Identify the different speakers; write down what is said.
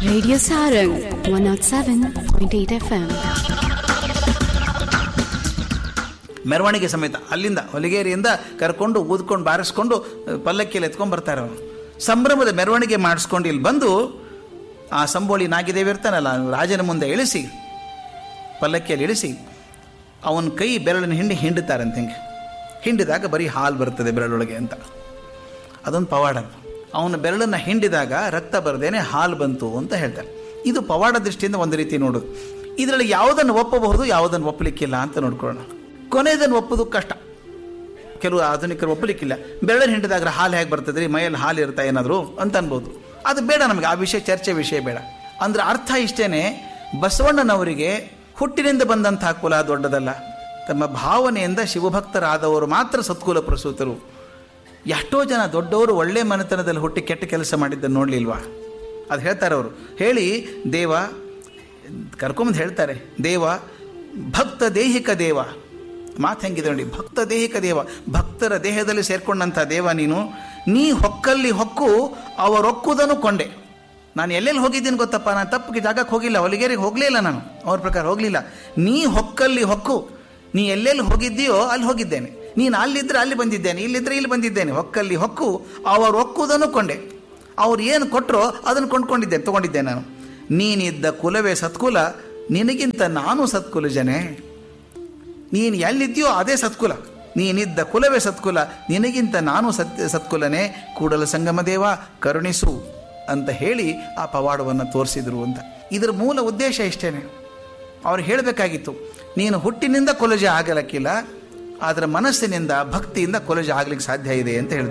Speaker 1: Radio Sarang 107.8 FM.
Speaker 2: ಮೆರವಣಿಗೆ ಸಮೇತ ಅಲ್ಲಿಂದ ಹೊಲಿಗೇರಿಯಿಂದ ಕರ್ಕೊಂಡು ಊದ್ಕೊಂಡು ಬಾರಿಸ್ಕೊಂಡು ಪಲ್ಲಕ್ಕಿಯಲ್ಲಿ ಎತ್ಕೊಂಡು ಬರ್ತಾರೆ ಅವರು ಸಂಭ್ರಮದ ಮೆರವಣಿಗೆ ಮಾಡಿಸ್ಕೊಂಡು ಇಲ್ಲಿ ಬಂದು ಆ ಸಂಬೋಳಿ ನಾಗಿದೇವಿ ಇರ್ತಾನಲ್ಲ ರಾಜನ ಮುಂದೆ ಇಳಿಸಿ ಪಲ್ಲಕ್ಕಿಯಲ್ಲಿ ಇಳಿಸಿ ಅವನ ಕೈ ಬೆರಳಿನ ಹಿಂಡಿ ಹಿಂಡುತ್ತಾರಂತೆ ಹಿಂಗೆ ಹಿಂಡಿದಾಗ ಬರೀ ಹಾಲು ಬರ್ತದೆ ಬೆರಳೊಳಗೆ ಅಂತ ಅದೊಂದು ಪವಾಡ ಅವನ ಬೆರಳನ್ನು ಹಿಂಡಿದಾಗ ರಕ್ತ ಬರದೇನೆ ಹಾಲು ಬಂತು ಅಂತ ಹೇಳ್ತಾರೆ ಇದು ಪವಾಡ ದೃಷ್ಟಿಯಿಂದ ಒಂದು ರೀತಿ ನೋಡೋದು ಇದರಲ್ಲಿ ಯಾವುದನ್ನು ಒಪ್ಪಬಹುದು ಯಾವುದನ್ನು ಒಪ್ಪಲಿಕ್ಕಿಲ್ಲ ಅಂತ ನೋಡ್ಕೊಳ್ಳೋಣ ಕೊನೆಯದನ್ನು ಒಪ್ಪೋದು ಕಷ್ಟ ಕೆಲವು ಆಧುನಿಕರು ಒಪ್ಪಲಿಕ್ಕಿಲ್ಲ ಬೆರಳನ್ನು ಹಿಂಡಿದಾಗ ಹಾಲು ಹೇಗೆ ಬರ್ತದೆ ರೀ ಮೈಯಲ್ಲಿ ಹಾಲು ಇರುತ್ತಾ ಏನಾದರೂ ಅಂತ ಅನ್ಬೋದು ಅದು ಬೇಡ ನಮಗೆ ಆ ವಿಷಯ ಚರ್ಚೆ ವಿಷಯ ಬೇಡ ಅಂದ್ರೆ ಅರ್ಥ ಇಷ್ಟೇನೆ ಬಸವಣ್ಣನವರಿಗೆ ಹುಟ್ಟಿನಿಂದ ಬಂದಂತಹ ಕುಲ ದೊಡ್ಡದಲ್ಲ ತಮ್ಮ ಭಾವನೆಯಿಂದ ಶಿವಭಕ್ತರಾದವರು ಮಾತ್ರ ಸತ್ಕುಲ ಪ್ರಸೂತರು ಎಷ್ಟೋ ಜನ ದೊಡ್ಡವರು ಒಳ್ಳೆ ಮನೆತನದಲ್ಲಿ ಹುಟ್ಟಿ ಕೆಟ್ಟ ಕೆಲಸ ಮಾಡಿದ್ದನ್ನು ನೋಡಲಿಲ್ವಾ ಅದು ಹೇಳ್ತಾರೆ ಅವರು ಹೇಳಿ ದೇವ ಕರ್ಕೊಂಬಂದು ಹೇಳ್ತಾರೆ ದೇವ ಭಕ್ತ ದೇಹಿಕ ದೇವ ಮಾತು ಹೆಂಗಿದೆ ನೋಡಿ ಭಕ್ತ ದೇಹಿಕ ದೇವ ಭಕ್ತರ ದೇಹದಲ್ಲಿ ಸೇರ್ಕೊಂಡಂಥ ದೇವ ನೀನು ನೀ ಹೊಕ್ಕಲ್ಲಿ ಹೊಕ್ಕು ಅವರೊಕ್ಕುದನ್ನು ಕೊಂಡೆ ನಾನು ಎಲ್ಲೆಲ್ಲಿ ಹೋಗಿದ್ದೀನಿ ಗೊತ್ತಪ್ಪ ನಾನು ತಪ್ಪಿಗೆ ಜಾಗಕ್ಕೆ ಹೋಗಿಲ್ಲ ಹೊಲಿಗೇರಿಗೆ ಹೋಗಲೇ ಇಲ್ಲ ನಾನು ಅವ್ರ ಪ್ರಕಾರ ಹೋಗಲಿಲ್ಲ ನೀ ಹೊಕ್ಕಲ್ಲಿ ಹೊಕ್ಕು ನೀ ಎಲ್ಲೆಲ್ಲಿ ಹೋಗಿದ್ದೀಯೋ ಅಲ್ಲಿ ಹೋಗಿದ್ದೇನೆ ನೀನು ಅಲ್ಲಿದ್ದರೆ ಅಲ್ಲಿ ಬಂದಿದ್ದೇನೆ ಇಲ್ಲಿದ್ದರೆ ಇಲ್ಲಿ ಬಂದಿದ್ದೇನೆ ಹೊಕ್ಕಲ್ಲಿ ಹೊಕ್ಕು ಅವರು ಒಕ್ಕುವುದನ್ನು ಕೊಂಡೆ ಅವ್ರು ಏನು ಕೊಟ್ಟರೋ ಅದನ್ನು ಕೊಂಡ್ಕೊಂಡಿದ್ದೇನೆ ತೊಗೊಂಡಿದ್ದೆ ನಾನು ನೀನಿದ್ದ ಕುಲವೇ ಸತ್ಕುಲ ನಿನಗಿಂತ ನಾನು ಸತ್ಕುಲ ಜನೇ ನೀನು ಎಲ್ಲಿದ್ಯೋ ಅದೇ ಸತ್ಕುಲ ನೀನಿದ್ದ ಕುಲವೇ ಸತ್ಕುಲ ನಿನಗಿಂತ ನಾನು ಸತ್ಯ ಸತ್ಕುಲನೇ ಕೂಡಲ ಸಂಗಮ ದೇವ ಕರುಣಿಸು ಅಂತ ಹೇಳಿ ಆ ಪವಾಡವನ್ನು ತೋರಿಸಿದ್ರು ಅಂತ ಇದರ ಮೂಲ ಉದ್ದೇಶ ಇಷ್ಟೇನೆ ಅವ್ರು ಹೇಳಬೇಕಾಗಿತ್ತು ನೀನು ಹುಟ್ಟಿನಿಂದ ಕೊಲಜ ಆಗಲಕ್ಕಿಲ್ಲ ಆದರೆ ಮನಸ್ಸಿನಿಂದ ಭಕ್ತಿಯಿಂದ ಕೊಲಜ ಆಗ್ಲಿಕ್ಕೆ ಸಾಧ್ಯ ಇದೆ ಅಂತ ಹೇಳ್ತಾರೆ